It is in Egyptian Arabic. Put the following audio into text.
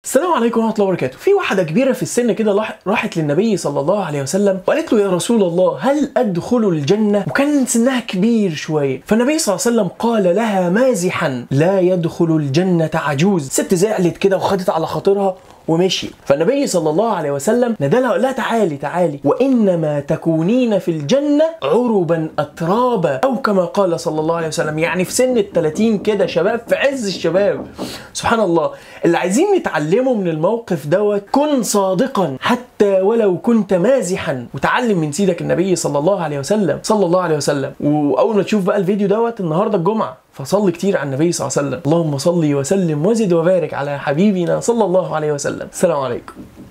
السلام عليكم ورحمه الله وبركاته في واحده كبيره في السن كده راح- راحت للنبي صلى الله عليه وسلم وقالت له يا رسول الله هل ادخل الجنه وكان سنها كبير شويه فالنبي صلى الله عليه وسلم قال لها مازحا لا يدخل الجنه عجوز ست زعلت كده وخدت على خاطرها ومشي فالنبي صلى الله عليه وسلم نادلها وقال لها تعالي تعالي وانما تكونين في الجنه عربا اترابا او كما قال صلى الله عليه وسلم يعني في سن ال 30 كده شباب في عز الشباب سبحان الله اللي عايزين نتعلمه من الموقف دوت كن صادقا حتى ولو كنت مازحا وتعلم من سيدك النبي صلى الله عليه وسلم صلى الله عليه وسلم واول ما تشوف بقى الفيديو دوت النهارده الجمعه فصلي كتير على النبي صلى الله عليه وسلم اللهم صل وسلم وزد وبارك على حبيبنا صلى الله عليه وسلم السلام عليكم